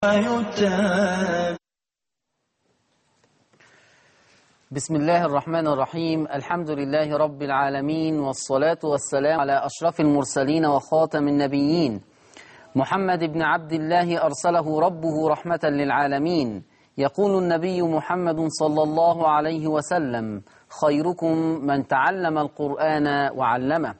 يتاب بسم الله الرحمن الرحيم الحمد لله رب العالمين والصلاة والسلام على أشرف المرسلين وخاتم النبيين محمد بن عبد الله أرسله ربه رحمة للعالمين يقول النبي محمد صلى الله عليه وسلم خيركم من تعلم القرآن وعلمه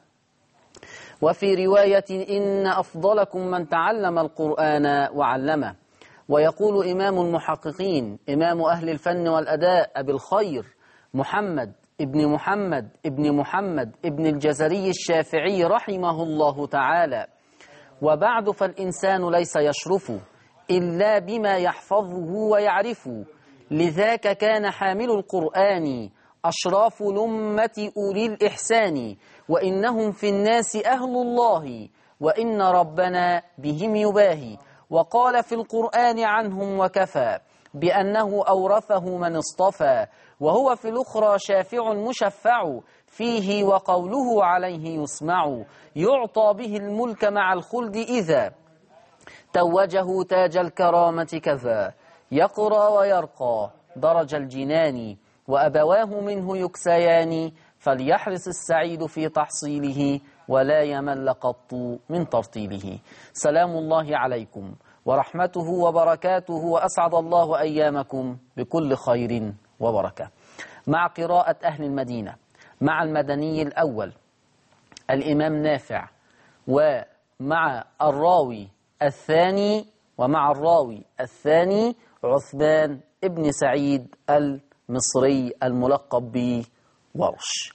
وفي رواية إن أفضلكم من تعلم القرآن وعلمه ويقول إمام المحققين إمام أهل الفن والأداء أبي الخير محمد ابن محمد ابن محمد ابن الجزري الشافعي رحمه الله تعالى وبعد فالإنسان ليس يشرف إلا بما يحفظه ويعرف لذاك كان حامل القرآن أشراف لمة أولي الإحسان وإنهم في الناس أهل الله وإن ربنا بهم يباهي وقال في القرآن عنهم وكفى بأنه أورثه من اصطفى وهو في الأخرى شافع مشفع فيه وقوله عليه يسمع يعطى به الملك مع الخلد إذا توجه تاج الكرامة كذا يقرى ويرقى درج الجنان وأبواه منه يكسيان فليحرص السعيد في تحصيله ولا يمل قط من ترتيله سلام الله عليكم ورحمته وبركاته وأسعد الله أيامكم بكل خير وبركة مع قراءة أهل المدينة مع المدني الأول الإمام نافع ومع الراوي الثاني ومع الراوي الثاني عثمان ابن سعيد المصري الملقب بورش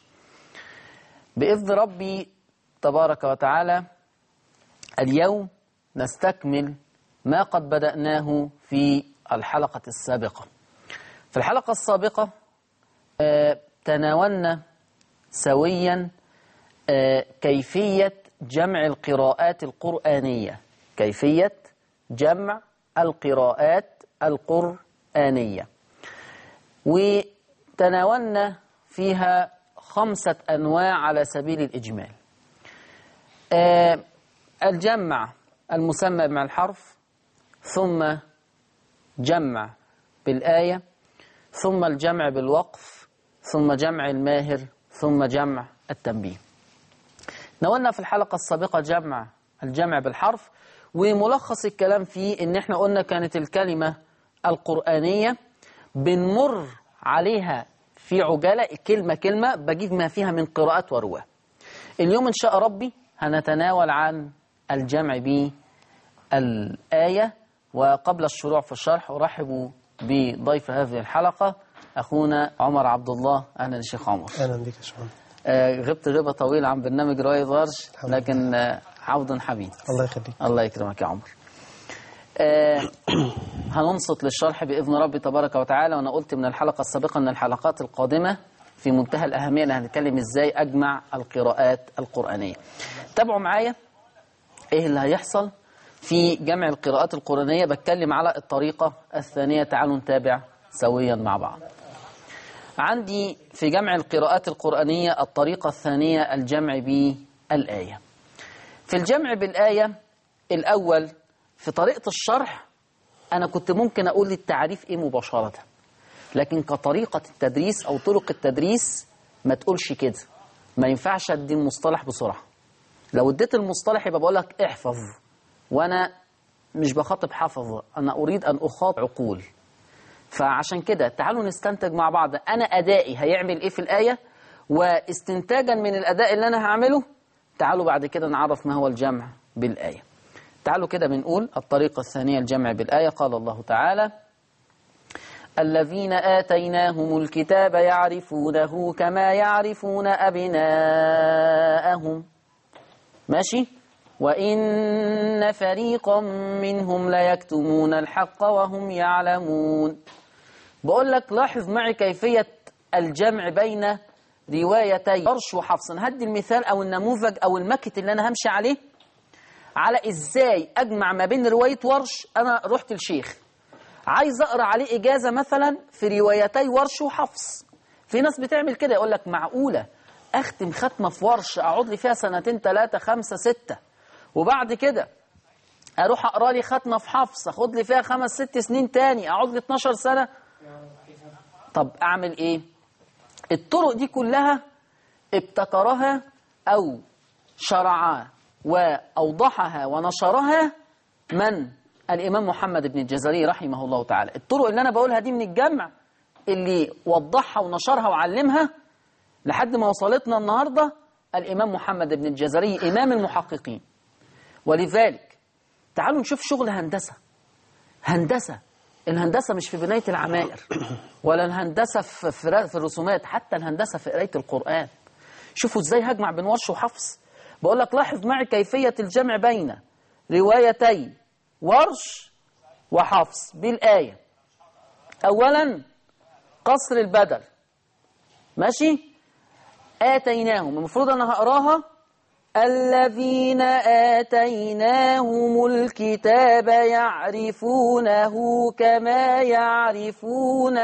بإذن ربي تبارك وتعالى اليوم نستكمل ما قد بدأناه في الحلقة السابقة في الحلقة السابقة آه تناولنا سويا آه كيفية جمع القراءات القرآنية كيفية جمع القراءات القرآنية وتناولنا فيها خمسة أنواع على سبيل الإجمال آه الجمع المسمى مع الحرف ثم جمع بالآية ثم الجمع بالوقف ثم جمع الماهر ثم جمع التنبيه نولنا في الحلقة السابقة جمع الجمع بالحرف وملخص الكلام فيه ان احنا قلنا كانت الكلمة القرآنية بنمر عليها في عجالة كلمة كلمة بجيب ما فيها من قراءات ورواه اليوم إن شاء ربي هنتناول عن الجمع بالآية وقبل الشروع في الشرح أرحب بضيف هذه الحلقة أخونا عمر عبد الله أهلا الشيخ عمر اهلا بك يا شباب آه غبت غيبة طويلة عن برنامج رواية ورش الحمد لكن آه عوض حبيب الله يخليك الله يكرمك يا عمر آه هننصت للشرح بإذن ربي تبارك وتعالى وأنا قلت من الحلقة السابقة أن الحلقات القادمة في منتهى الأهمية أن هنتكلم إزاي أجمع القراءات القرآنية تابعوا معايا إيه اللي هيحصل في جمع القراءات القرآنية بتكلم على الطريقة الثانية تعالوا نتابع سويا مع بعض عندي في جمع القراءات القرآنية الطريقة الثانية الجمع بالآية في الجمع بالآية الأول في طريقة الشرح أنا كنت ممكن أقول التعريف إيه مباشرة لكن كطريقة التدريس أو طرق التدريس ما تقولش كده ما ينفعش أدي المصطلح بسرعة لو اديت المصطلح يبقى بقول لك احفظ وأنا مش بخاطب حفظ أنا أريد أن أخاطب عقول فعشان كده تعالوا نستنتج مع بعض أنا أدائي هيعمل إيه في الآية واستنتاجا من الأداء اللي أنا هعمله تعالوا بعد كده نعرف ما هو الجمع بالآية تعالوا كده بنقول الطريقة الثانية الجمع بالآية قال الله تعالى الذين آتيناهم الكتاب يعرفونه كما يعرفون أبناءهم ماشي وإن فريقا منهم ليكتمون الحق وهم يعلمون بقول لك لاحظ معي كيفية الجمع بين روايتي ورش وحفص هدي المثال أو النموذج أو المكت اللي أنا همشي عليه على إزاي أجمع ما بين رواية ورش أنا رحت الشيخ عايز أقرأ عليه إجازة مثلا في روايتي ورش وحفص في ناس بتعمل كده يقول لك معقولة أختم ختمة في ورش أقعد لي فيها سنتين ثلاثة خمسة ستة وبعد كده اروح اقرا لي ختمه في حفص اخد لي فيها خمس ست سنين تاني اقعد لي 12 سنه طب اعمل ايه الطرق دي كلها ابتكرها او شرعها واوضحها ونشرها من الامام محمد بن الجزري رحمه الله تعالى الطرق اللي انا بقولها دي من الجمع اللي وضحها ونشرها وعلمها لحد ما وصلتنا النهارده الامام محمد بن الجزري امام المحققين ولذلك تعالوا نشوف شغل هندسة هندسة الهندسة مش في بناية العمائر ولا الهندسة في, في, في الرسومات حتى الهندسة في قراية القرآن شوفوا ازاي هجمع بين ورش وحفص بقول لك لاحظ معي كيفية الجمع بين روايتي ورش وحفص بالآية أولا قصر البدل ماشي آتيناهم المفروض أنا هقراها الذين آتيناهم الكتاب يعرفونه كما يعرفون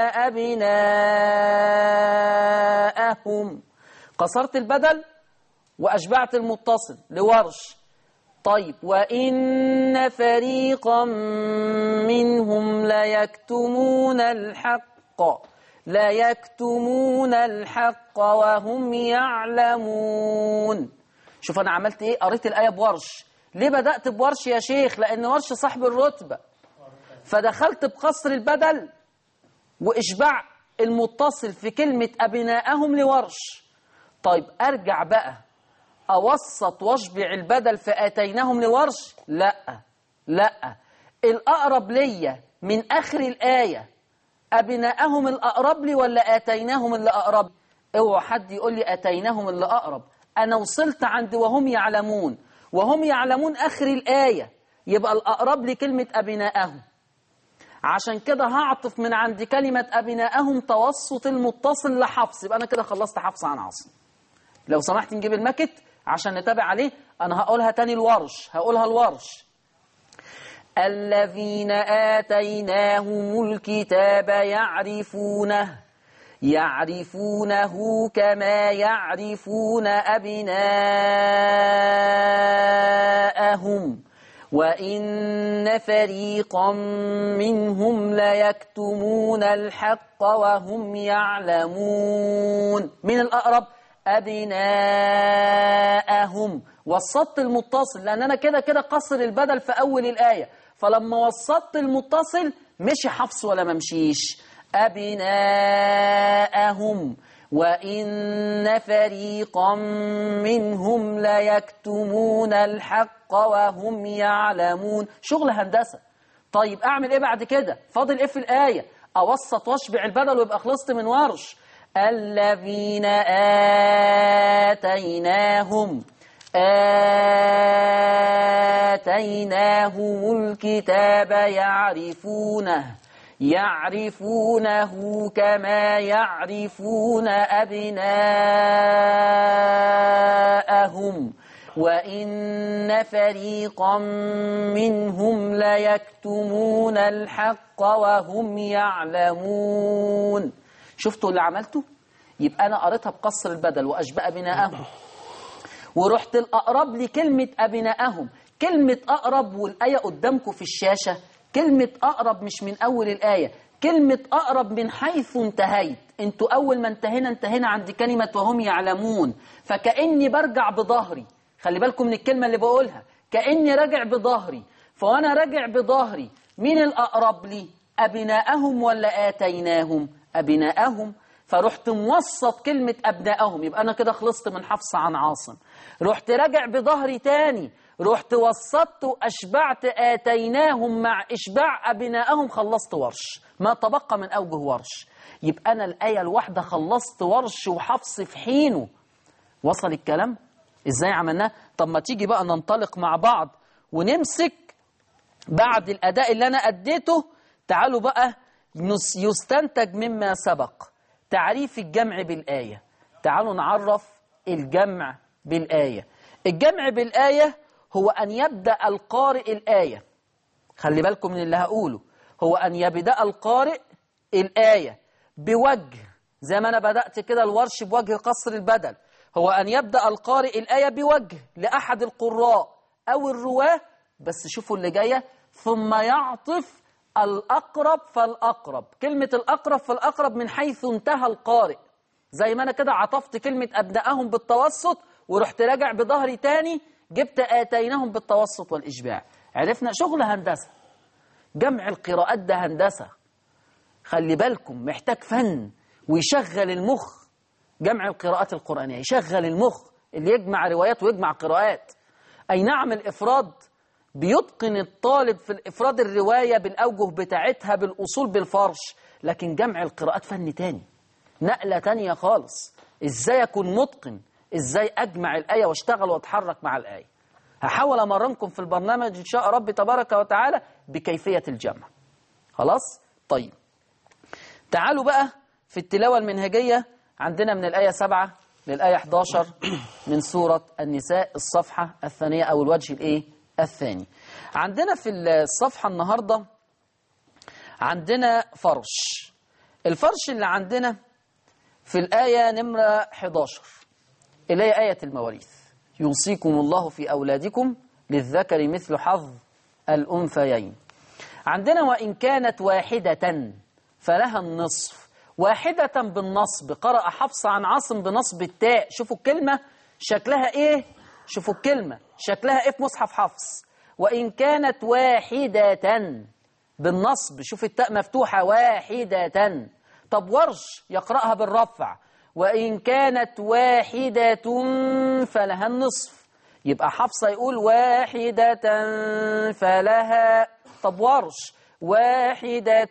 أبناءهم قصرت البدل وأشبعت المتصل لورش طيب وإن فريقا منهم ليكتمون الحق لا يكتمون الحق وهم يعلمون شوف أنا عملت إيه قريت الآية بورش ليه بدأت بورش يا شيخ لأن ورش صاحب الرتبة فدخلت بقصر البدل وإشباع المتصل في كلمة أبناءهم لورش طيب أرجع بقى أوسط واشبع البدل فآتيناهم لورش لا لا الأقرب ليا من آخر الآية أبناءهم الأقرب لي ولا آتيناهم اللي أقرب اوعى حد يقول لي آتيناهم اللي أقرب أنا وصلت عند وهم يعلمون وهم يعلمون آخر الآية يبقى الأقرب لي كلمة أبناءهم عشان كده هعطف من عند كلمة أبناءهم توسط المتصل لحفص يبقى أنا كده خلصت حفص عن عاصم لو سمحت نجيب الماكت عشان نتابع عليه أنا هقولها تاني الورش هقولها الورش الذين آتيناهم الكتاب يعرفونه يعرفونه كما يعرفون أبناءهم وإن فريقا منهم ليكتمون الحق وهم يعلمون من الأقرب أبناءهم وسطت المتصل لأن أنا كده كده قصر البدل في أول الآية فلما وسطت المتصل مشي حفص ولا ممشيش أبناءهم وإن فريقا منهم ليكتمون الحق وهم يعلمون شغل هندسة طيب أعمل إيه بعد كده فاضل إيه في الآية أوسط واشبع البدل ويبقى خلصت من ورش الذين آتيناهم آتيناهم الكتاب يعرفونه يعرفونه كما يعرفون أبناءهم وإن فريقا منهم ليكتمون الحق وهم يعلمون شفتوا اللي عملته يبقى أنا قريتها بقصر البدل وأشبأ بناءهم ورحت الأقرب لكلمة أبناءهم كلمة أقرب والآية قدامكم في الشاشة كلمة أقرب مش من أول الآية كلمة أقرب من حيث انتهيت انتوا أول ما انتهينا انتهينا عند كلمة وهم يعلمون فكأني برجع بظهري خلي بالكم من الكلمة اللي بقولها كأني راجع بظهري فوأنا راجع بظهري مين الأقرب لي أبناءهم ولا آتيناهم أبناءهم فرحت موسط كلمة أبناءهم يبقى أنا كده خلصت من حفص عن عاصم رحت راجع بظهري تاني رحت وسطت وأشبعت آتيناهم مع إشباع أبناءهم خلصت ورش ما تبقى من أوجه ورش يبقى أنا الآية الواحدة خلصت ورش وحفص في حينه وصل الكلام إزاي عملناه طب ما تيجي بقى ننطلق مع بعض ونمسك بعد الأداء اللي أنا أديته تعالوا بقى يستنتج مما سبق تعريف الجمع بالآية تعالوا نعرف الجمع بالآية الجمع بالآية هو أن يبدأ القارئ الآية خلي بالكم من اللي هقوله هو أن يبدأ القارئ الآية بوجه زي ما أنا بدأت كده الورش بوجه قصر البدل هو أن يبدأ القارئ الآية بوجه لأحد القراء أو الرواه بس شوفوا اللي جاية ثم يعطف الأقرب فالأقرب كلمة الأقرب فالأقرب من حيث انتهى القارئ زي ما أنا كده عطفت كلمة أبدأهم بالتوسط ورحت راجع بظهري تاني جبت آتيناهم بالتوسط والإشباع عرفنا شغل هندسة جمع القراءات ده هندسة خلي بالكم محتاج فن ويشغل المخ جمع القراءات القرآنية يشغل المخ اللي يجمع روايات ويجمع قراءات أي نعم الإفراد بيتقن الطالب في الإفراد الرواية بالأوجه بتاعتها بالأصول بالفرش لكن جمع القراءات فن تاني نقلة تانية خالص إزاي أكون متقن إزاي أجمع الآية واشتغل واتحرك مع الآية هحاول أمرنكم في البرنامج إن شاء رب تبارك وتعالى بكيفية الجمع خلاص طيب تعالوا بقى في التلاوة المنهجية عندنا من الآية 7 للآية 11 من سورة النساء الصفحة الثانية أو الوجه الإيه الثاني عندنا في الصفحة النهاردة عندنا فرش الفرش اللي عندنا في الآية نمرة 11 اللي هي آية المواريث يوصيكم الله في أولادكم للذكر مثل حظ الأنثيين عندنا وإن كانت واحدة فلها النصف واحدة بالنصب قرأ حفص عن عاصم بنصب التاء شوفوا الكلمة شكلها إيه شوفوا الكلمة شكلها إيه في مصحف حفص وإن كانت واحدة بالنصب شوف التاء مفتوحة واحدة طب ورش يقرأها بالرفع وإن كانت واحدة فلها النصف يبقى حفصة يقول واحدة فلها طب ورش واحدة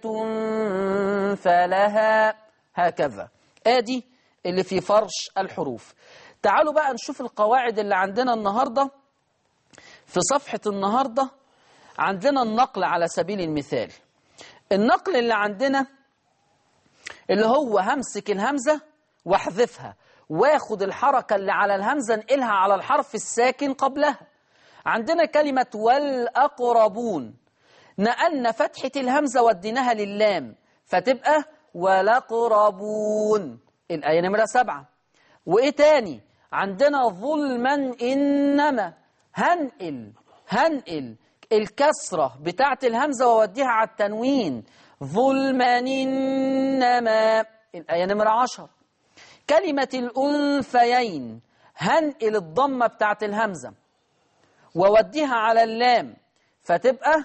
فلها هكذا ادي اللي في فرش الحروف تعالوا بقى نشوف القواعد اللي عندنا النهاردة في صفحة النهاردة عندنا النقل على سبيل المثال النقل اللي عندنا اللي هو همسك الهمزة واحذفها واخد الحركة اللي على الهمزة انقلها على الحرف الساكن قبلها عندنا كلمة والأقربون نقلنا فتحة الهمزة وديناها للام فتبقى ولقربون الآية نمرة سبعة وإيه تاني عندنا ظلما إنما هنقل هنقل الكسرة بتاعت الهمزة ووديها على التنوين ظلما إنما الآية نمرة عشر كلمة الأنثيين هنقل الضمة بتاعت الهمزة ووديها على اللام فتبقى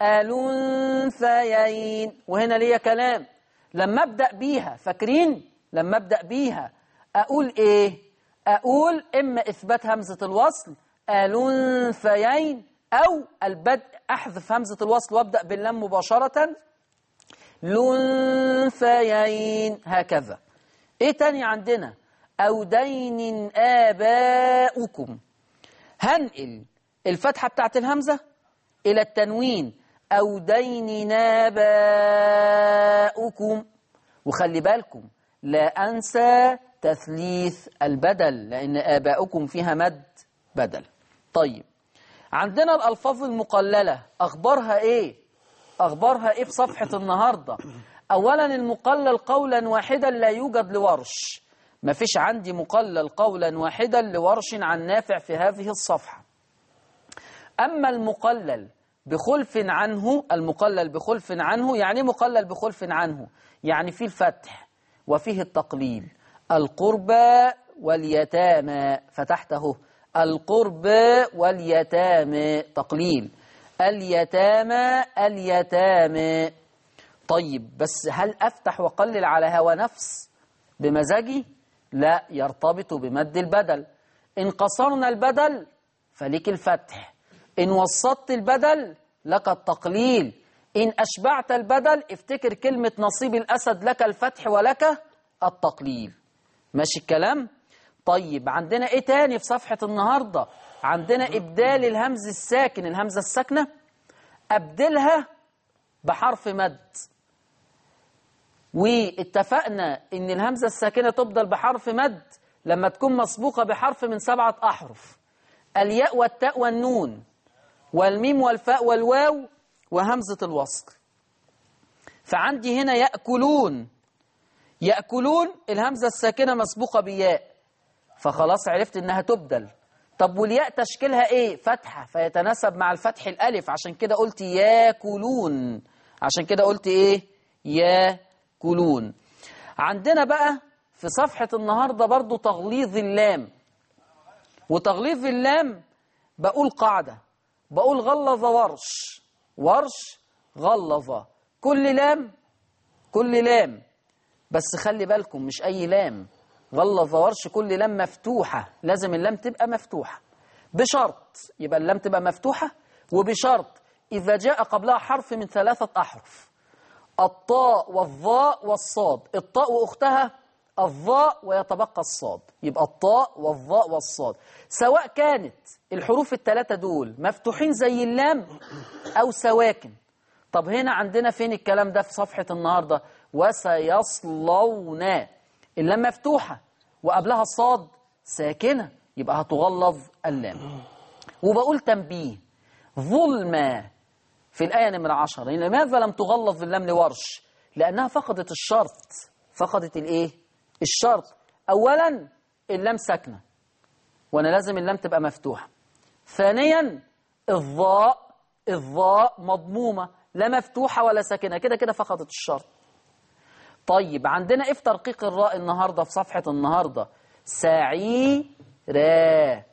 الأنثيين وهنا ليا كلام لما أبدأ بيها فاكرين لما أبدأ بيها أقول إيه أقول إما إثبات همزة الوصل الأنثيين أو البدء أحذف همزة الوصل وأبدأ باللام مباشرة لنثيين هكذا إيه تاني عندنا أو دين آباؤكم هنقل الفتحة بتاعت الهمزة إلى التنوين أو دين آباؤكم وخلي بالكم لا أنسى تثليث البدل لأن آباؤكم فيها مد بدل طيب عندنا الألفاظ المقللة أخبارها إيه؟ أخبارها إيه في صفحة النهاردة؟ أولا المقلل قولا واحدا لا يوجد لورش ما فيش عندي مقلل قولا واحدا لورش عن نافع في هذه الصفحة أما المقلل بخلف عنه المقلل بخلف عنه يعني مقلل بخلف عنه يعني فيه الفتح وفيه التقليل القربى واليتامى فتحته القربى واليتامى تقليل اليتامى اليتامى طيب بس هل أفتح وقلل على هوى نفس بمزاجي لا يرتبط بمد البدل إن قصرنا البدل فلك الفتح إن وسطت البدل لك التقليل إن أشبعت البدل افتكر كلمة نصيب الأسد لك الفتح ولك التقليل ماشي الكلام؟ طيب عندنا إيه تاني في صفحة النهاردة؟ عندنا إبدال الهمز الساكن الهمزة الساكنة أبدلها بحرف مد واتفقنا إن الهمزة الساكنة تبدل بحرف مد لما تكون مسبوقة بحرف من سبعة أحرف الياء والتاء والنون والميم والفاء والواو وهمزة الوصل فعندي هنا يأكلون يأكلون الهمزة الساكنة مسبوقة بياء فخلاص عرفت إنها تبدل طب والياء تشكيلها ايه فتحة فيتناسب مع الفتح الالف عشان كده قلت ياكلون عشان كده قلت ايه ياكلون عندنا بقى في صفحة النهاردة برضو تغليظ اللام وتغليظ اللام بقول قاعدة بقول غلظ ورش ورش غلظ كل لام كل لام بس خلي بالكم مش أي لام غلظ ورش كل لام مفتوحة لازم اللام تبقى مفتوحة بشرط يبقى اللام تبقى مفتوحة وبشرط إذا جاء قبلها حرف من ثلاثة أحرف الطاء والظاء والصاد الطاء وأختها الظاء ويتبقى الصاد يبقى الطاء والظاء والصاد سواء كانت الحروف الثلاثة دول مفتوحين زي اللام أو سواكن طب هنا عندنا فين الكلام ده في صفحة النهاردة وسيصلون اللام مفتوحة وقبلها الصاد ساكنة يبقى هتغلظ اللام وبقول تنبيه ظلمة في الآية نمرة عشر لماذا لم تغلظ اللام لورش لأنها فقدت الشرط فقدت الإيه الشرط أولا اللام ساكنة وأنا لازم اللام تبقى مفتوحة ثانيا الضاء الضاء مضمومة لا مفتوحة ولا ساكنة كده كده فقدت الشرط طيب عندنا ايه في ترقيق الراء النهاردة في صفحة النهاردة سعيرا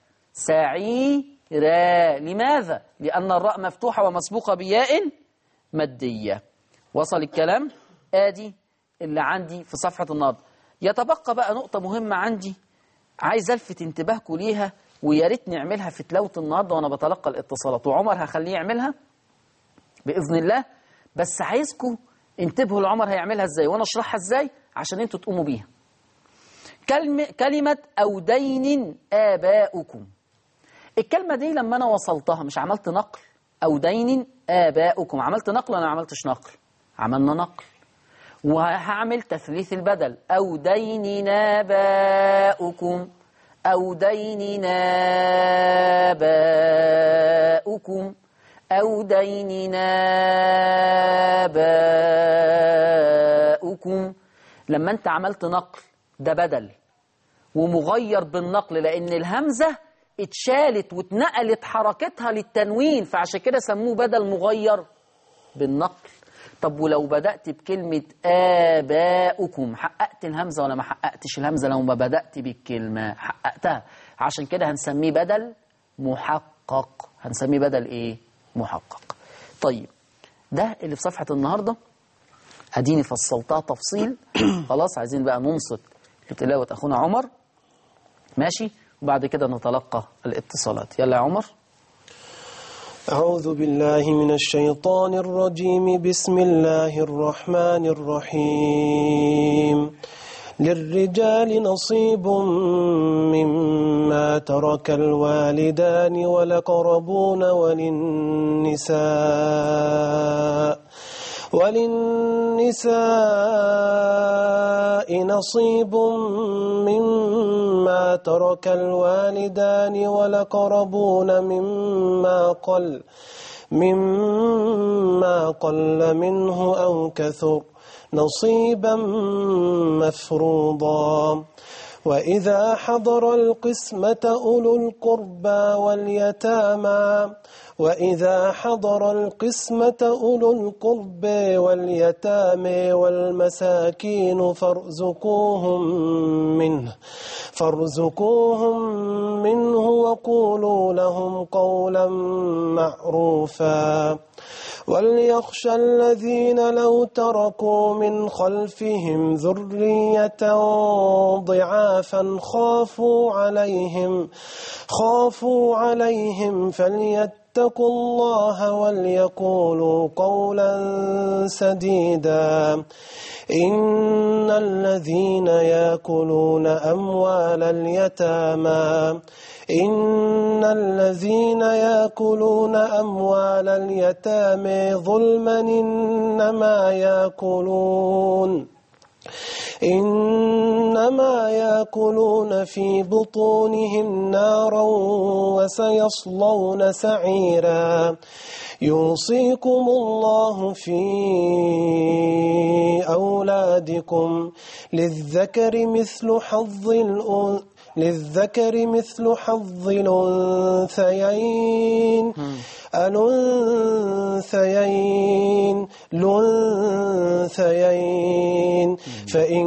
سعيرا لماذا؟ لأن الراء مفتوحة ومسبوقة بياء مادية وصل الكلام؟ آدي اللي عندي في صفحة النهاردة يتبقى بقى نقطة مهمة عندي عايز ألفت انتباهكم ليها ويا ريت نعملها في تلاوة النهاردة وأنا بتلقى الاتصالات وعمر هخليه يعملها بإذن الله بس عايزكم انتبهوا لعمر هيعملها ازاي وانا اشرحها ازاي عشان انتوا تقوموا بيها كلمة, كلمة أو دين آباؤكم الكلمة دي لما أنا وصلتها مش عملت نقل أو دين آباؤكم عملت نقل ولا ما عملتش نقل عملنا نقل وهعمل تثليث البدل أو دين آباؤكم أو دين آباؤكم أو دين آباؤكم لما أنت عملت نقل ده بدل ومغير بالنقل لأن الهمزة اتشالت واتنقلت حركتها للتنوين فعشان كده سموه بدل مغير بالنقل طب ولو بدأت بكلمة آباؤكم حققت الهمزة ولا ما حققتش الهمزة لو ما بدأت بالكلمة حققتها عشان كده هنسميه بدل محقق هنسميه بدل إيه محقق طيب ده اللي في صفحة النهاردة اديني فصلتها تفصيل خلاص عايزين بقى ننصت لتلاوة أخونا عمر ماشي وبعد كده نتلقى الاتصالات يلا يا عمر أعوذ بالله من الشيطان الرجيم بسم الله الرحمن الرحيم للرجال نصيب مما ترك الوالدان والأقربون وللنساء وللنساء نصيب مما ترك الوالدان والأقربون مما قل مما قل منه أو كثر نصيبا مفروضا وإذا حضر القسمة أولو القربى واليتامى وإذا حضر القسمة أولو القرب واليتامى والمساكين فارزقوهم منه فارزقوهم منه وقولوا لهم قولا معروفا وليخشى الذين لو تركوا من خلفهم ذرية ضعافا خافوا عليهم خافوا عليهم فليتقوا الله وليقولوا قولا سديدا إن الذين يأكلون أموال اليتامى إن الذين يأكلون أموال اليتامى ظلما إنما يأكلون إنما يأكلون في بطونهم نارا وسيصلون سعيرا يوصيكم الله في أولادكم للذكر مثل حظ الأنثى للذكر مثل حظ الأنثيين الأنثيين الأنثيين فإن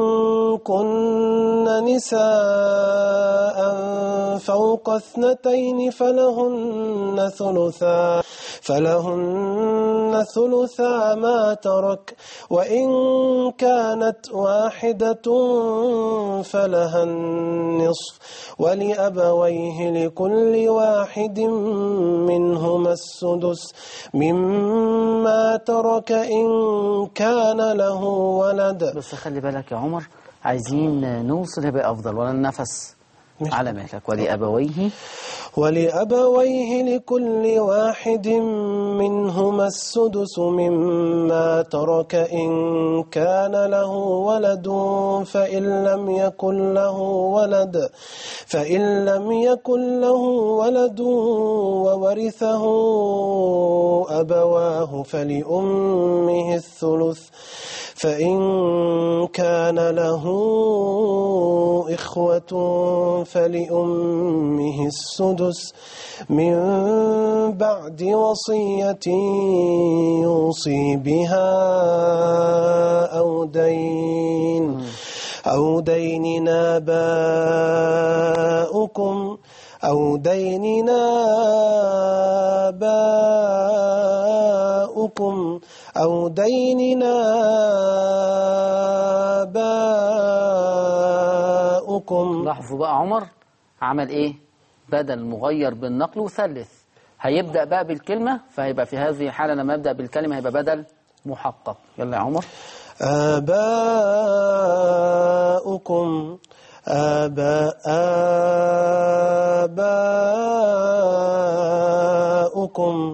كن نساء فوق اثنتين فلهن ثلثا فلهن ثلثا ما ترك وإن كانت واحدة فلها النصف ولأبويه لكل واحد منهما السدس مما ترك إن كان له ولد بس خلي بالك يا عمر عايزين نوصل بأفضل ولا النفس ماشي. على مهلك ولأبويه ولأبويه لكل واحد منهما السدس مما ترك إن كان له ولد فإن لم يكن له ولد فإن لم يكن له ولد وورثه أبواه فلأمه الثلث فإن كان له إخوة فلأمه السدس من بعد وصية يوصي بها أو دين أو دين آباؤكم أو دين آباؤكم أو دين آباؤكم لاحظوا بقى عمر عمل ايه بدل مغير بالنقل وثلث هيبدأ بقى بالكلمة فهيبقى في هذه الحالة لما يبدأ بالكلمة هيبقى بدل محقق يلا يا عمر آباؤكم آباء آباؤكم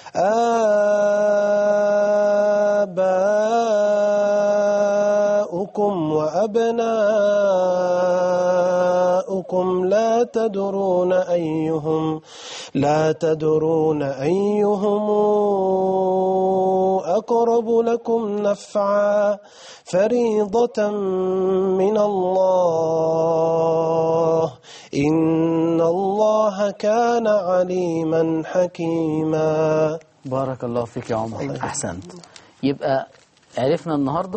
آباؤكم وأبناؤكم لا تدرون أيهم لا تدرون أيهم أقرب لكم نفعا فريضة من الله إن الله كان عليما حكيما بارك الله فيك يا عمر أحسنت يبقى عرفنا النهاردة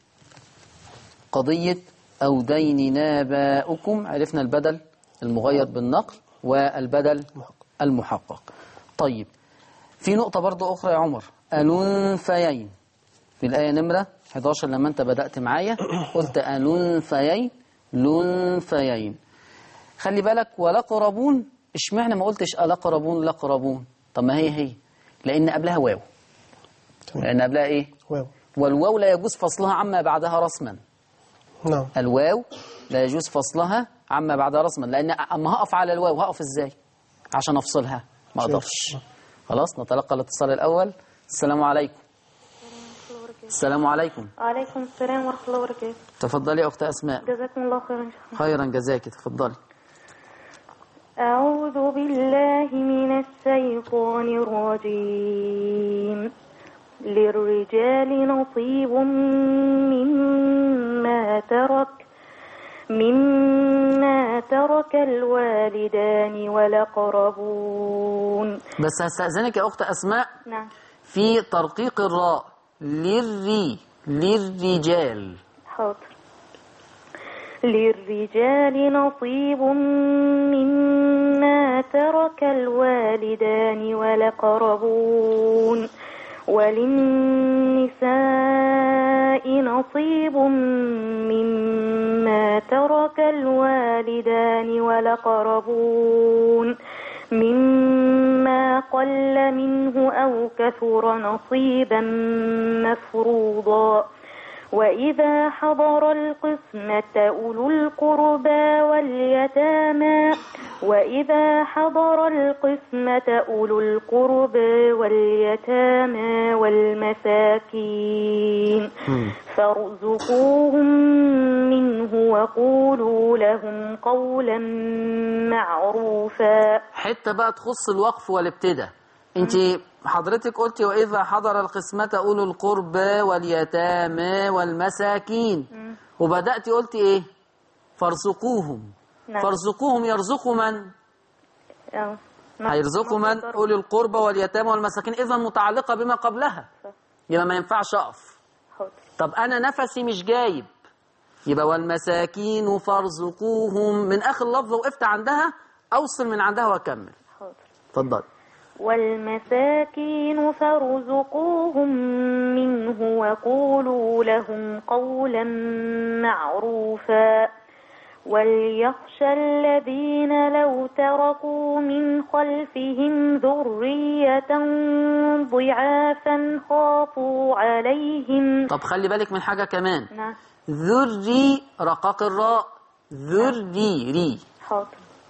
قضية أو دين ناباؤكم عرفنا البدل المغير بالنقل والبدل المحقق طيب في نقطة برضو أخرى يا عمر أنثيين في الآية نمرة 11 لما أنت بدأت معايا قلت أنثيين لنثيين خلي بالك ولقربون اشمعنى ما قلتش ألقربون لقربون طب ما هي هي لأن قبلها واو لأن قبلها إيه واو والواو لا يجوز فصلها عما بعدها رسما نعم الواو لا يجوز فصلها عما بعدها رسما لأن أما هقف على الواو هقف إزاي عشان أفصلها ما شوف. أقدرش خلاص نتلقى الاتصال الأول السلام عليكم السلام عليكم وعليكم السلام ورحمة الله وبركاته تفضلي يا أخت أسماء جزاكم الله خيرا شيخنا خيرا جزاك تفضلي أعوذ بالله من الشيطان الرجيم للرجال نصيب مما ترك مما ترك الوالدان والأقربون بس هستأذنك يا أخت أسماء نعم في ترقيق الراء للري للرجال حاضر للرجال نصيب مما ترك الوالدان والأقربون وللنساء نصيب مما ترك الوالدان والأقربون مما قل منه أو كثر نصيبا مفروضا وإذا حضر القسمة أولو القربى واليتامى وإذا حضر القسمة أولو القربى واليتامى والمساكين فارزقوهم منه وقولوا لهم قولا معروفا حتة بقى تخص الوقف والابتداء انت حضرتك قلتي وإذا حضر القسمة أولو القربى واليتامى والمساكين وبدأتي قلتي إيه فارزقوهم نعم. فارزقوهم يرزقوا من آه. نعم. هيرزقوا من مصدر. أولي القربى واليتامى والمساكين إذا متعلقة بما قبلها صح. يبقى ما ينفعش أقف حاضر طب أنا نفسي مش جايب يبقى والمساكين فارزقوهم من آخر لفظة وقفت عندها أوصل من عندها وأكمل حاضر اتفضل والمساكين فارزقوهم منه وقولوا لهم قولا معروفا وليخشى الذين لو تركوا من خلفهم ذرية ضعافا خافوا عليهم طب خلي بالك من حاجة كمان نعم ذري رقاق الراء ذري ري حاضر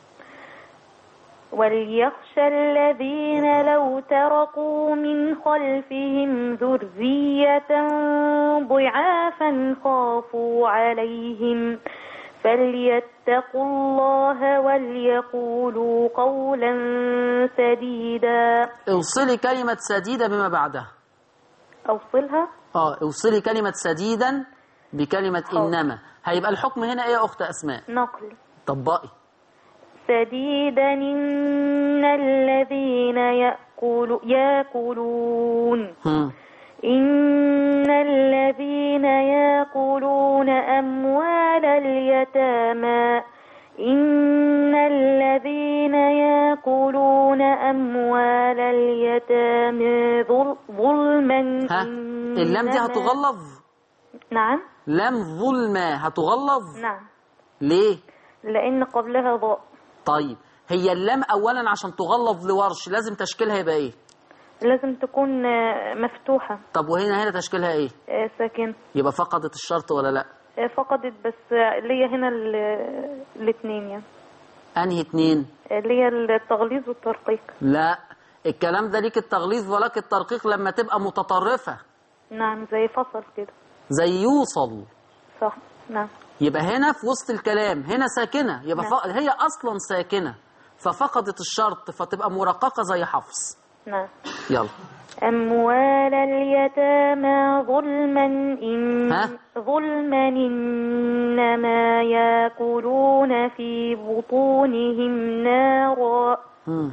وليخشى الذين لو تركوا من خلفهم ذرية ضعافا خافوا عليهم فليتقوا الله وليقولوا قولا سديدا اوصلي كلمة سديدة بما بعدها أوصلها اه اوصلي كلمة سديدا بكلمة حاضر. إنما هيبقى الحكم هنا إيه يا أخت أسماء نقل طبقي سديدا إن الذين يأكل يأكلون هم. إن الذين يأكلون أموال اليتامى إن الذين يأكلون أموال اليتامى ظل- ظلما ها اللام دي إنما- هتغلظ نعم لام ظلمة هتغلظ نعم ليه لأن قبلها ضاء طيب هي اللام أولا عشان تغلظ لورش لازم تشكيلها يبقى إيه لازم تكون آه، مفتوحة طب وهنا هنا تشكيلها إيه آه، ساكنة يبقى فقدت الشرط ولا لا آه، فقدت بس آه، ليا هنا ال- الاتنين يعني أنهي اتنين آه، ليا التغليظ والترقيق لا الكلام ده ليك التغليظ ولك الترقيق لما تبقى متطرفة نعم زي فصل كده زي يوصل صح نعم يبقى هنا في وسط الكلام هنا ساكنة يبقى نعم. ف... هي أصلا ساكنة ففقدت الشرط فتبقى مرققة زي حفص نعم يلا أموال اليتامى ظلما إن ها؟ ظلما إنما يأكلون في بطونهم نارا مم.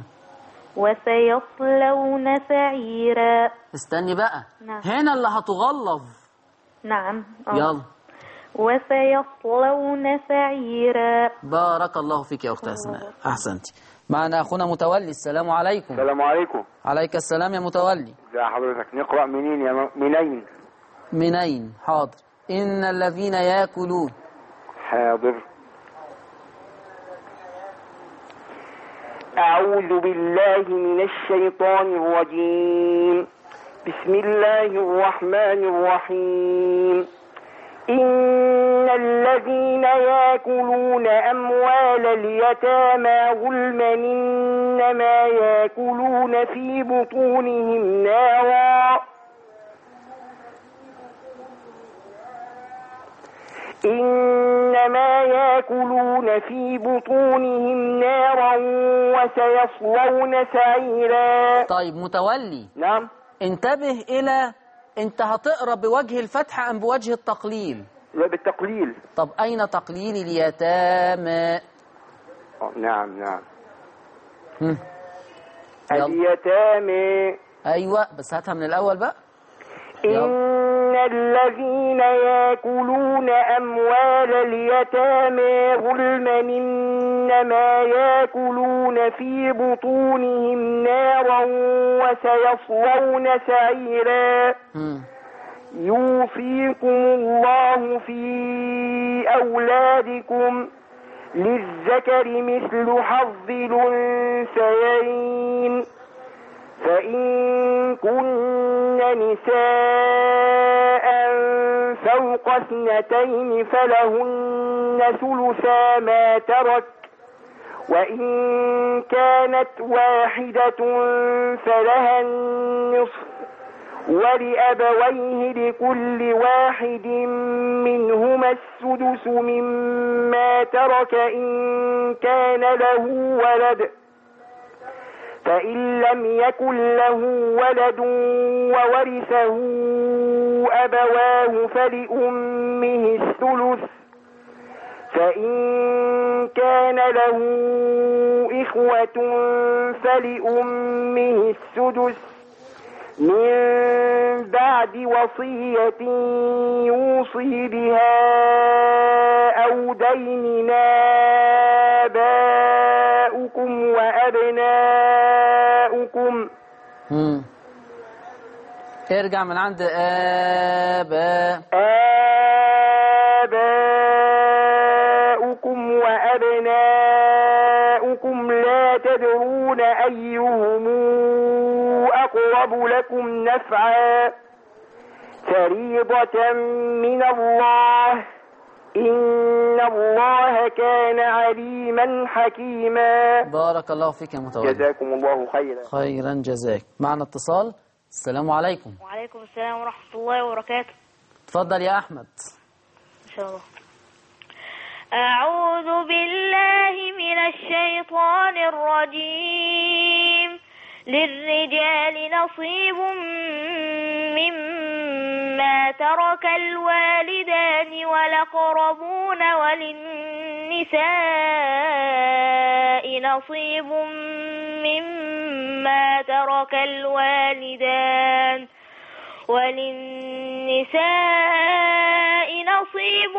وسيصلون سعيرا استني بقى نعم. هنا اللي هتغلظ نعم آه. يلا وسيصلون سعيرا بارك الله فيك يا أخت أسماء أحسنتي معنا أخونا متولي السلام عليكم السلام عليكم عليك السلام يا متولي ازي حضرتك نقرأ منين يا م... منين منين حاضر إن الذين يأكلون حاضر أعوذ بالله من الشيطان الرجيم بسم الله الرحمن الرحيم إن الذين يأكلون أموال اليتامى ظلما إنما يأكلون في بطونهم نارا إنما يأكلون في بطونهم نارا وسيصلون سعيرا طيب متولي نعم انتبه إلى أنت هتقرأ بوجه الفتح أم بوجه التقليل لا بالتقليل طب أين تقليل اليتامى آه، نعم نعم هم. يلا. اليتامى أيوة بس هاتها من الأول بقى يلا. إن الذين يأكلون أموال اليتامى ظلما إنما يأكلون في بطونهم نارا وسيصلون سعيرا هم. يوصيكم الله في أولادكم للذكر مثل حظ الأنثيين فإن كن نساء فوق اثنتين فلهن ثلثا ما ترك وإن كانت واحدة فلها النصف ولأبويه لكل واحد منهما السدس مما ترك إن كان له ولد فإن لم يكن له ولد وورثه أبواه فلأمه الثلث فإن كان له إخوة فلأمه السدس من بعد وصية يوصي بها أو دين آباؤكم وأبناؤكم مم. ارجع من عند آباء آباؤكم وأبناؤكم لا تدرون أيهم أقرب لكم نفعا فريضة من الله إن الله كان عليما حكيما بارك الله فيك يا متولي جزاكم الله خيرا خيرا جزاك معنا اتصال السلام عليكم وعليكم السلام ورحمة الله وبركاته اتفضل يا أحمد إن شاء الله أعوذ بالله من الشيطان الرجيم للرجال نصيب مما ترك الوالدان والأقربون وللنساء نصيب مما ترك الوالدان وللنساء نصيب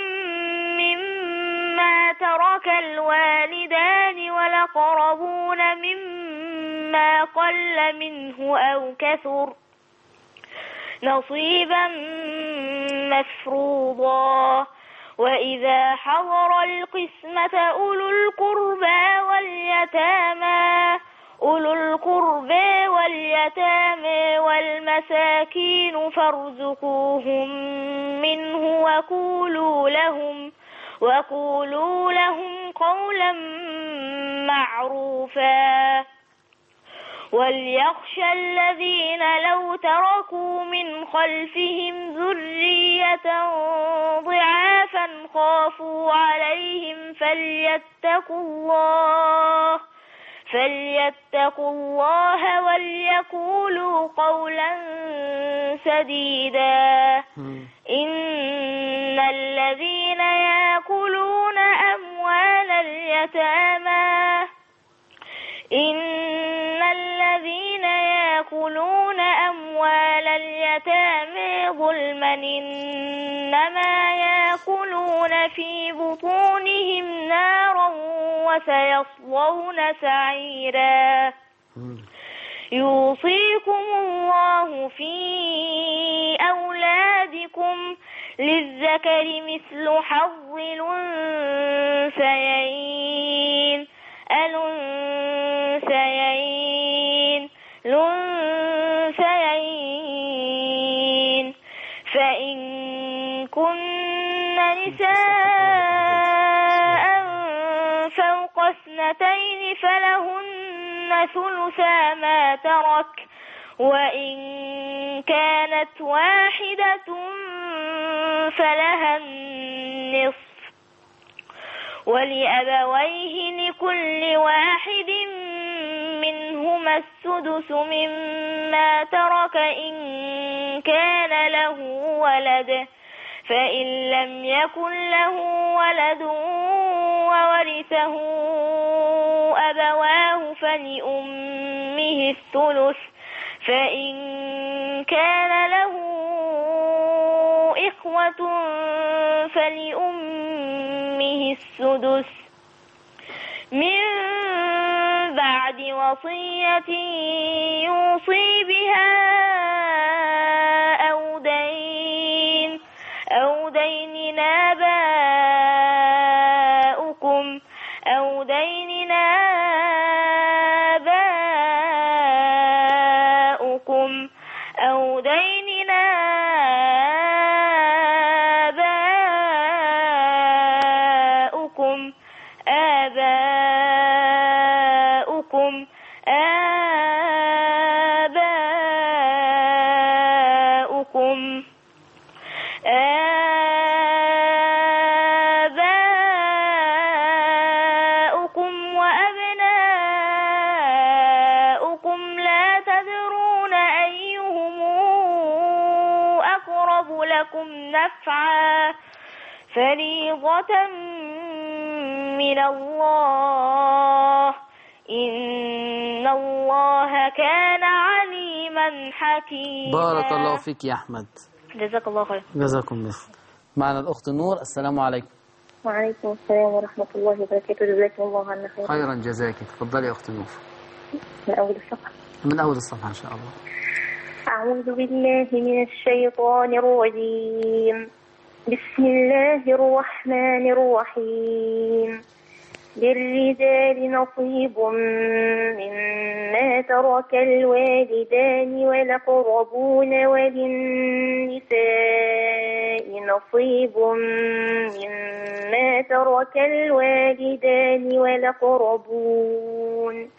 مما ترك الوالدان والأقربون مما قل منه أو كثر نصيبا مفروضا وإذا حضر القسمة أولو القربى واليتامى أولو القربى واليتامى والمساكين فارزقوهم منه وقولوا لهم وقولوا لهم قولا معروفا وليخشى الذين لو تركوا من خلفهم ذرية ضعافا خافوا عليهم فليتقوا الله فليتقوا الله وليقولوا قولا سديدا إن الذين يأكلون أموال اليتامى إن الذين يأكلون أموال اليتامى ظلما إنما يأكلون في بطونهم نارا وسيصلون سعيرا يوصيكم الله في أولادكم للذكر مثل حظ الأنثيين الأنثيين الأنثيين فإن كن نساء فوق اثنتين فلهن ثلثا ما ترك وإن كانت واحدة فلها النصف ولأبويه لكل واحد منهما السدس مما ترك إن كان له ولد فإن لم يكن له ولد وورثه أبواه فلأمه الثلث فإن كان له إخوة فلأمه السدس من بعد وصية يوصي بها أو دين أو دين آباؤكم أو دين آباؤكم أو دين آباؤكم آباؤكم آباؤكم آباؤكم وأبناؤكم لا تدرون أيهم أقرب لكم نفعا فريضة من الله إن الله كان عليما حكيما بارك الله فيك يا أحمد جزاك الله خير جزاكم الله معنا الأخت نور السلام عليكم وعليكم السلام ورحمة الله وبركاته جزاكم الله عنا خير خيرا جزاك تفضلي يا أخت نور من أول الصفحة من أول الصفحة إن شاء الله أعوذ بالله من الشيطان الرجيم بسم الله الرحمن الرحيم للرجال نصيب مما ترك الوالدان والأقربون وللنساء نصيب مما ترك الوالدان والأقربون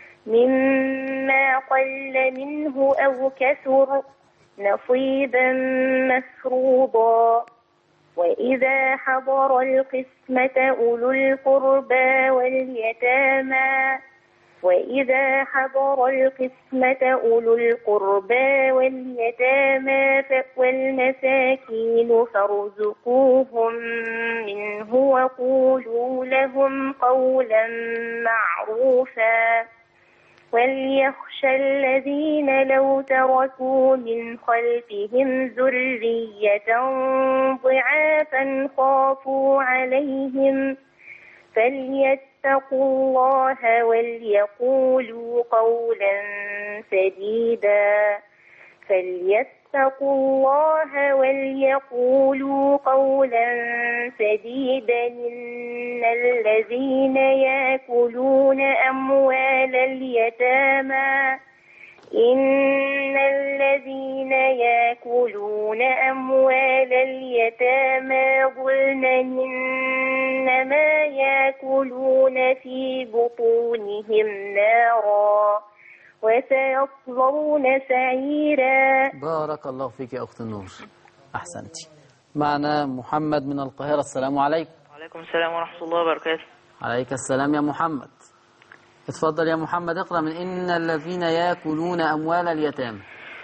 مما قل منه أو كثر نصيبا مفروضا وإذا حضر القسمة أولو القربى واليتامى وإذا حضر القسمة أولو القربى واليتامى ف- والمساكين فارزقوهم منه وقولوا لهم قولا معروفا وليخشى الذين لو تركوا من خلفهم ذرية ضعافا خافوا عليهم فليتقوا الله وليقولوا قولا سديدا فليتقوا الله وليقولوا قولا سديدا إن الذين يأكلون أموال اليتامى إن الذين يأكلون أموال اليتامى ظلما إنما يأكلون في بطونهم نارا وسيصلون سعيرا بارك الله فيك يا أخت نور أحسنتي معنا محمد من القاهرة السلام عليكم وعليكم السلام ورحمة الله وبركاته عليك السلام يا محمد اتفضل يا محمد اقرأ من إن الذين يأكلون أموال اليتامى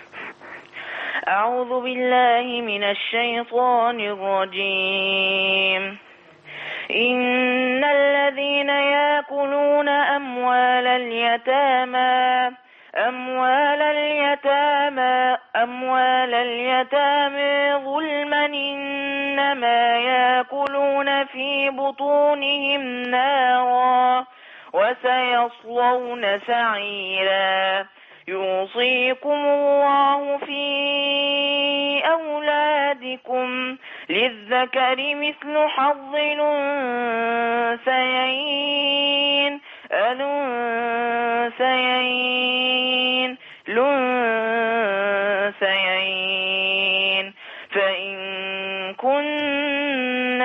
أعوذ بالله من الشيطان الرجيم إن الذين يأكلون أموال اليتامى أموال اليتامى أموال اليتامى ظلما إنما يأكلون في بطونهم نارا وسيصلون سعيرا يوصيكم الله في أولادكم للذكر مثل حظ الأنثيين الأنثيين الأنثيين فإن كن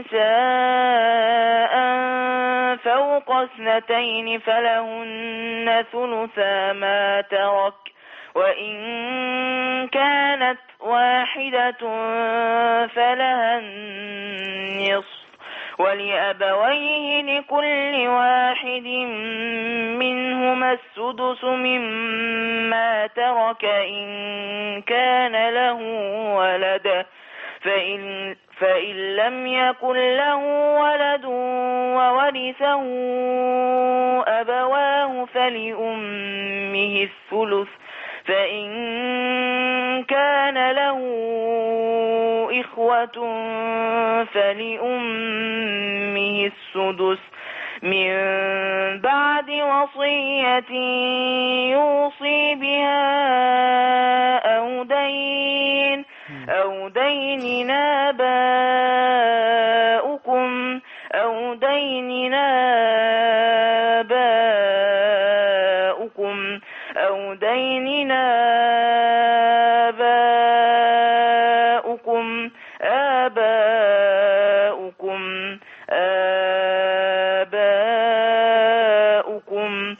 نساء فوق اثنتين فلهن ثلثا ما ترك وإن كانت واحدة فلها النصف ولأبويه لكل واحد منهما السدس مما ترك إن كان له ولد فإن, فإن لم يكن له ولد وورثه أبواه فلأمه الثلث فإن كان له إخوة فلأمه السدس من بعد وصية يوصي بها أو دين أو دين آباؤكم أو دين آباؤكم أو دين آباؤكم آباؤكم آباؤكم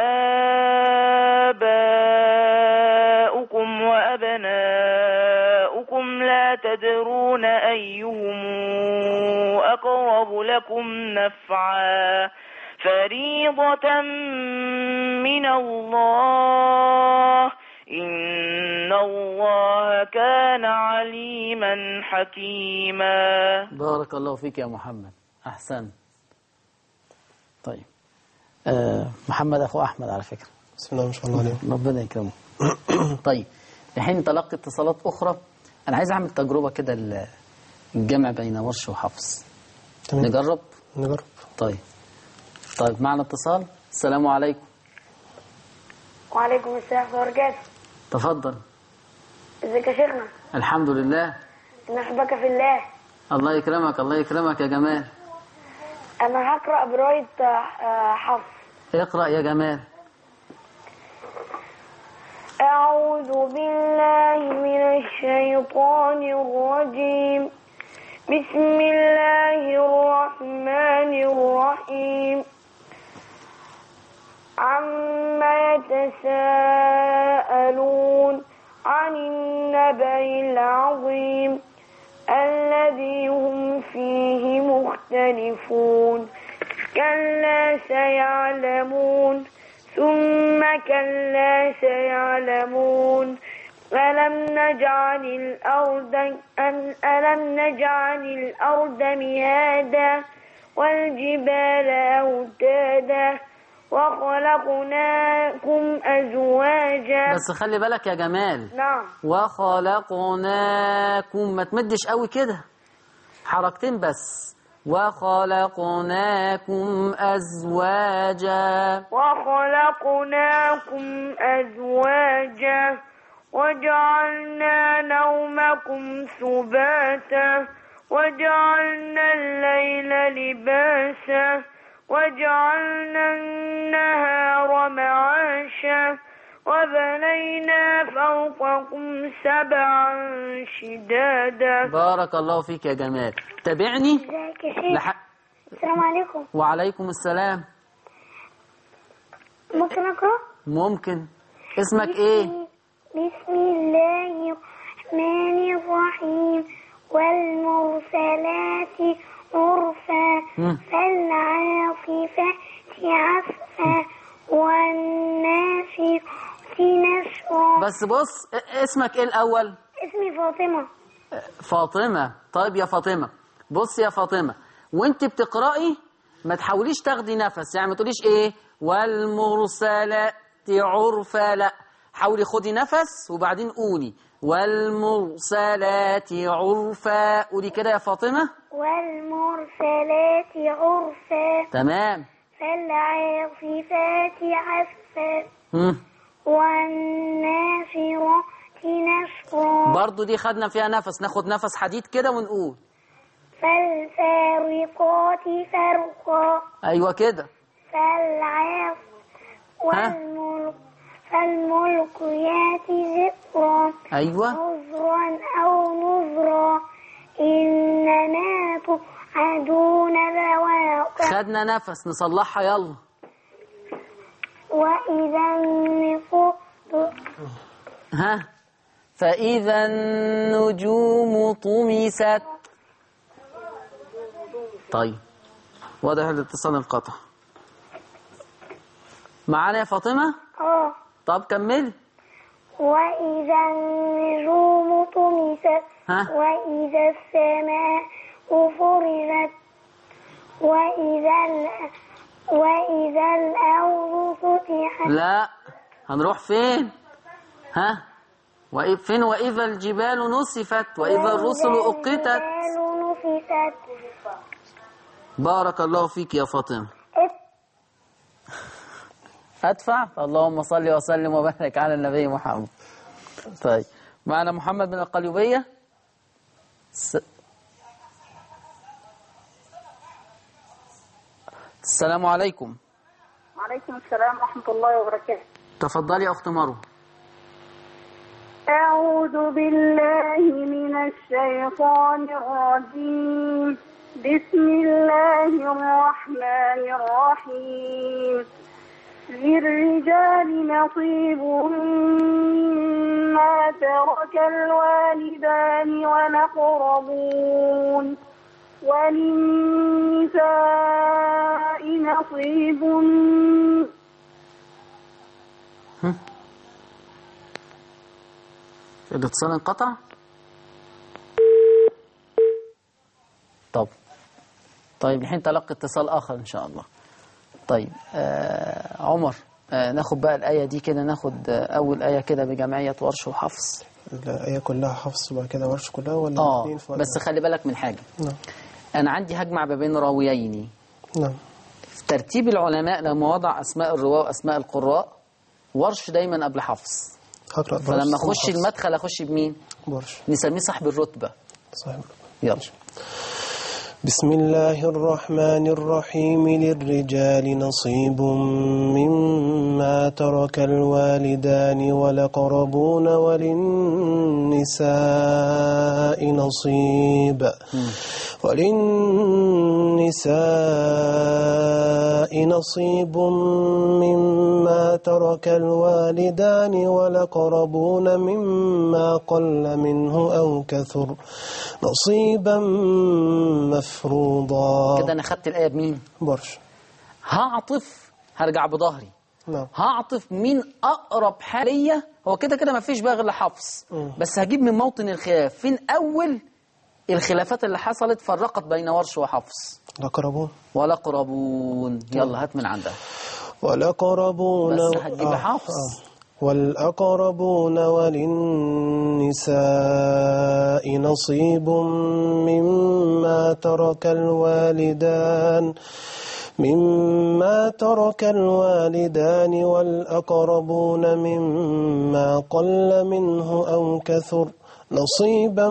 آباؤكم وأبناؤكم لا تدرون أيهم أقرب لكم نفعا فريضة من الله إن الله كان عليما حكيما بارك الله فيك يا محمد أحسن طيب آه محمد أخو أحمد على فكرة بسم الله ما شاء الله عليك ربنا يكرمه طيب الحين تلقي اتصالات أخرى أنا عايز أعمل تجربة كده ال- الجمع بين ورش وحفص تمام نجرب نجرب طيب طيب معنا اتصال السلام عليكم وعليكم السلام ورحمة الله وبركاته تفضل ازيك يا شيخنا الحمد لله نحبك في الله الله يكرمك الله يكرمك يا جمال انا هقرأ برواية آه، حفص اقرأ يا جمال أعوذ بالله من الشيطان الرجيم بسم الله الرحمن الرحيم عما يتساءلون عن النبأ العظيم الذي هم فيه مختلفون كلا سيعلمون ثم كلا سيعلمون ألم نجعل الأرض أن- ألم نجعل الأرض مهادا والجبال أوتادا وخلقناكم أزواجا بس خلي بالك يا جمال نعم وخلقناكم ما تمدش قوي كده حركتين بس وخلقناكم أزواجا وخلقناكم أزواجا وجعلنا نومكم سباتا وجعلنا الليل لباسا وجعلنا النهار معاشا وبنينا فوقكم سبعا شدادا بارك الله فيك يا جمال تابعني ازيك يا شيخ لح... السلام عليكم وعليكم السلام ممكن أقرأ؟ ممكن اسمك ايه بسم الله الرحمن الرحيم والمرسلات عرفا مم. فالعاصفات عصفا والناشرات نشرا بس بص ا- اسمك ايه الاول اسمي فاطمة فاطمة طيب يا فاطمة بص يا فاطمة وانت بتقرأي ما تحاوليش تاخدي نفس يعني ما تقوليش ايه والمرسلات عرفا لا حاولي خدي نفس وبعدين قولي والمرسلات عرفا قولي كده يا فاطمة والمرسلات عرفا تمام فالعاصفات عصفا مم. والناشرات نشرا برضو دي خدنا فيها نفس ناخد نفس حديد كده ونقول فالفارقات فرقا ايوه كده فالعاص والملك فالملقيات ذكرا ايوه عذرا أو نذرا إنما توعدون لواقع خدنا نفس نصلحها يلا وإذا النفوس ها فإذا النجوم طمست طيب واضح الاتصال انقطع معانا يا فاطمة آه طب كملي وإذا النجوم طمست ها وإذا السماء فرجت وإذا ال- وإذا الأرض فتحت لا هنروح فين ها وإذ فين وإذا الجبال نصفت وإذا الرسل أقتت الجبال نفست بارك الله فيك يا فاطمة ات- أدفع اللهم صل وسلم وبارك على النبي محمد طيب معنا محمد من القليوبية س... السلام عليكم وعليكم السلام ورحمة الله وبركاته تفضلي يا أخت مروة أعوذ بالله من الشيطان الرجيم بسم الله الرحمن الرحيم للرجال نصيب مما ترك الوالدان والأقربون وللنساء نصيب الاتصال انقطع طب طيب الحين تلقي اتصال آخر إن شاء الله طيب آه عمر آه ناخد بقى الآية دي كده ناخد آه أول آية كده بجمعية ورش وحفص الآية كلها حفص وبعد كده ورش كلها ولا اه الاثنين في وقت بس خلي بالك من حاجة نعم أنا عندي هجمع ما بين راويين نعم في ترتيب العلماء لما وضع أسماء الرواة وأسماء القراء ورش دايما قبل حفص هقرأ برش فلما ثم أخش حفص. المدخل أخش بمين برش نسميه صاحب الرتبة صحيح يلا بسم الله الرحمن الرحيم للرجال نصيب مما ترك الوالدان والأقربون وللنساء نصيب وللنساء نصيب مما ترك الوالدان والأقربون مما قل منه أو كثر نصيبا مفروضا كده أنا خدت الآية بمين برش هعطف هرجع بظهري نعم هعطف مين أقرب حالية هو كده كده مفيش بقى غير حفص بس هجيب من موطن الخلاف فين أول الخلافات اللي حصلت فرقت بين ورش وحفص الأقربون ولا قربون يلا هات من عندها والأقربون بس هتجيب حفص. والأقربون وللنساء نصيب مما ترك الوالدان مما ترك الوالدان والأقربون مما قل منه أو كثر نصيبا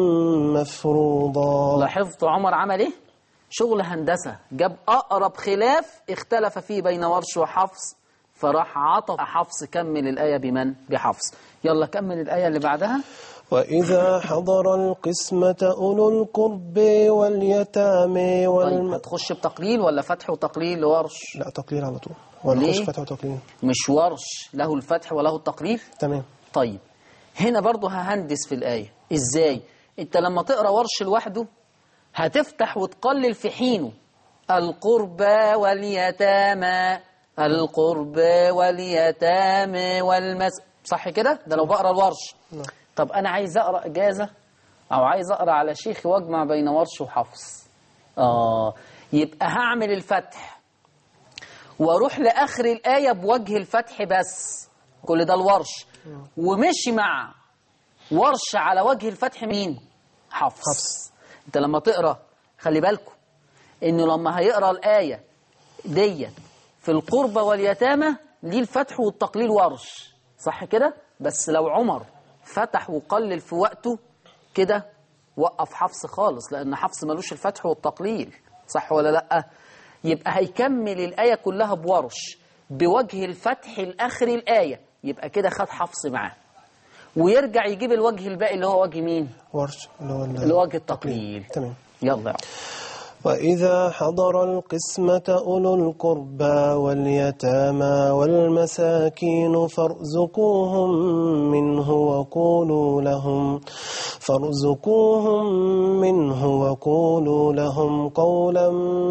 مفروضا لاحظت عمر عمل ايه شغل هندسة جاب أقرب خلاف اختلف فيه بين ورش وحفص فراح عطف حفص كمل الآية بمن بحفص يلا كمل الآية اللي بعدها وإذا حضر القسمة أولو القرب واليتامى طيب والم... هتخش بتقليل ولا فتح وتقليل لورش لا تقليل على طول ولا ليه؟ خش فتح وتقليل مش ورش له الفتح وله التقليل تمام طيب هنا برضه ههندس في الآية إزاي أنت لما تقرأ ورش لوحده هتفتح وتقلل في حينه القربى واليتامى القربى واليتامى والمس صح كده ده لو بقرأ الورش نعم. طب أنا عايز أقرأ إجازة أو عايز أقرأ على شيخ واجمع بين ورش وحفص آه يبقى هعمل الفتح واروح لاخر الايه بوجه الفتح بس كل ده الورش ومشي مع ورش على وجه الفتح مين حفص, حفص. انت لما تقرا خلي بالكم انه لما هيقرا الايه دي في القربى واليتامى ليه الفتح والتقليل ورش صح كده بس لو عمر فتح وقلل في وقته كده وقف حفص خالص لان حفص ملوش الفتح والتقليل صح ولا لا يبقى هيكمل الآية كلها بورش بوجه الفتح الآخر الآية يبقى كده خد حفص معاه ويرجع يجيب الوجه الباقي اللي هو وجه مين ورش اللي هو ال- اللي هو وجه التقليل تمام يلا يا عم. وإذا حضر القسمة أولو القربى واليتامى والمساكين فارزقوهم منه وقولوا لهم فارزقوهم منه وقولوا لهم قولا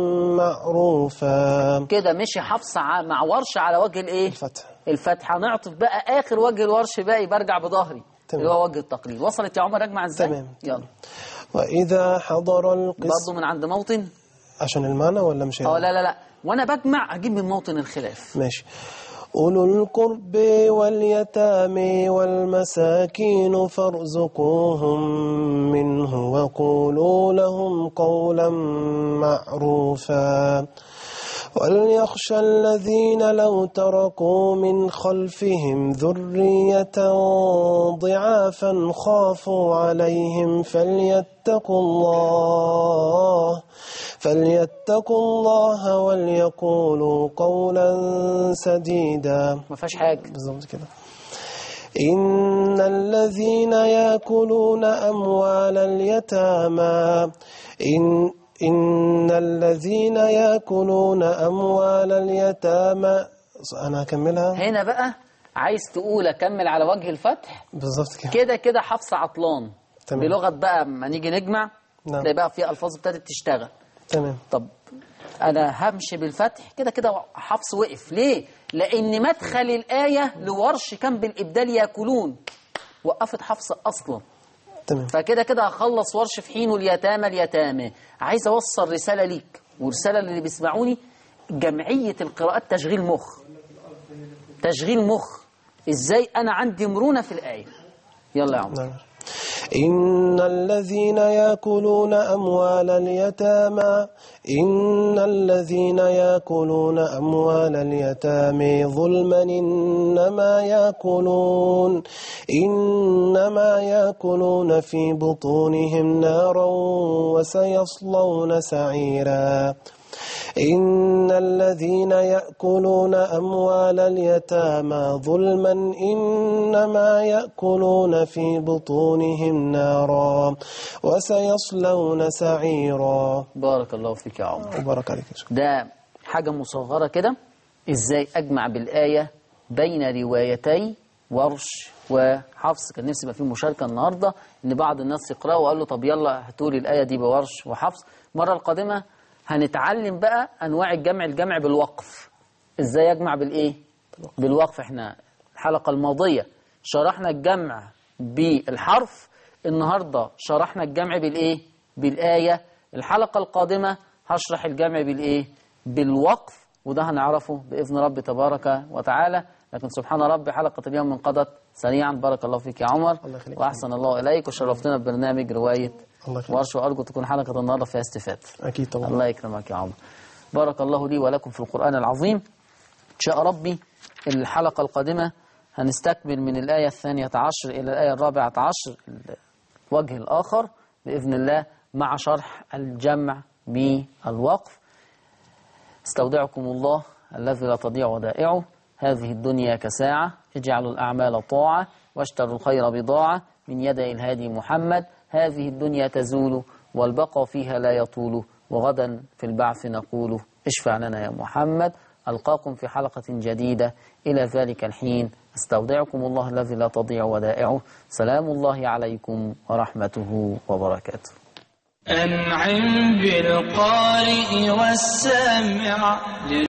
معروفا كده مشي حفص ع- مع ورش على وجه الايه الفتح الفتح هنعطف بقى آخر وجه الورش باقي برجع بظهري تمام. اللي هو وجه التقليل وصلت يا عمر اجمع ازاي تمام. يلا وإذا حضر القسم برضه من عند موطن عشان المعنى ولا مش اه لا لا لا وانا بجمع اجيب من موطن الخلاف ماشي أولو القرب واليتامى والمساكين فارزقوهم منه وقولوا لهم قولا معروفا وليخشى الذين لو تركوا من خلفهم ذرية ضعافا خافوا عليهم فليتقوا الله فليتقوا الله وليقولوا قولا سديدا ما فيهاش حاجه بالظبط كده إن الذين يأكلون أموال اليتامى إن إن الذين يأكلون أموال اليتامى أنا أكملها هنا بقى عايز تقول اكمل على وجه الفتح بالظبط كده كده كده حفص عطلان تمام. بلغه بقى ما نيجي نجمع نعم. تلاقي بقى في الفاظ ابتدت تشتغل تمام طب انا همشي بالفتح كده كده حفص وقف ليه لان مدخل الايه لورش كان بالابدال ياكلون وقفت حفص أصلا تمام فكده كده هخلص ورش في حين اليتامى اليتامى عايز أوصل رسالة ليك ورسالة للي بيسمعوني جمعية القراءات تشغيل مخ تشغيل مخ إزاي أنا عندي مرونة في الآية يلا يا عمر نعم. إن الذين يأكلون أموال اليتامى إن الذين يأكلون أموال اليتامى ظلما إنما يأكلون إنما يأكلون في بطونهم نارا وسيصلون سعيرا إن الذين يأكلون أموال اليتامى ظلما إنما يأكلون في بطونهم نارا وسيصلون سعيرا بارك الله فيك يا عمر وبارك عليك يا شيخ. ده حاجة مصغرة كده ازاي اجمع بالآية بين روايتي ورش وحفص كان نفسي يبقى في مشاركة النهاردة ان بعض الناس يقرأوا وقال له طب يلا هاتولي الآية دي بورش وحفص المرة القادمة هنتعلم بقى انواع الجمع الجمع بالوقف ازاي اجمع بالايه بالوقف احنا الحلقة الماضية شرحنا الجمع بالحرف النهاردة شرحنا الجمع بالايه بالآية الحلقة القادمة هشرح الجمع بالايه بالوقف وده هنعرفه بإذن رب تبارك وتعالى لكن سبحان ربي حلقة اليوم انقضت سريعا بارك الله فيك يا عمر الله يخليك. وأحسن الله إليك وشرفتنا ببرنامج رواية الله يخليك. ورش وأرجو تكون حلقة النهاردة فيها استفادة أكيد طبعا الله يكرمك يا عمر بارك الله لي ولكم في القرآن العظيم إن شاء ربي الحلقة القادمة هنستكمل من الآية الثانية عشر إلى الآية الرابعة عشر الوجه الآخر بإذن الله مع شرح الجمع بالوقف استودعكم الله الذي لا تضيع ودائعه هذه الدنيا كساعة اجعلوا الأعمال طاعة واشتروا الخير بضاعة من يدي الهادي محمد هذه الدنيا تزول والبقى فيها لا يطول وغدا في البعث نقول اشفع لنا يا محمد ألقاكم في حلقة جديدة إلى ذلك الحين استودعكم الله الذي لا تضيع ودائعه سلام الله عليكم ورحمته وبركاته أنعم بالقارئ والسامع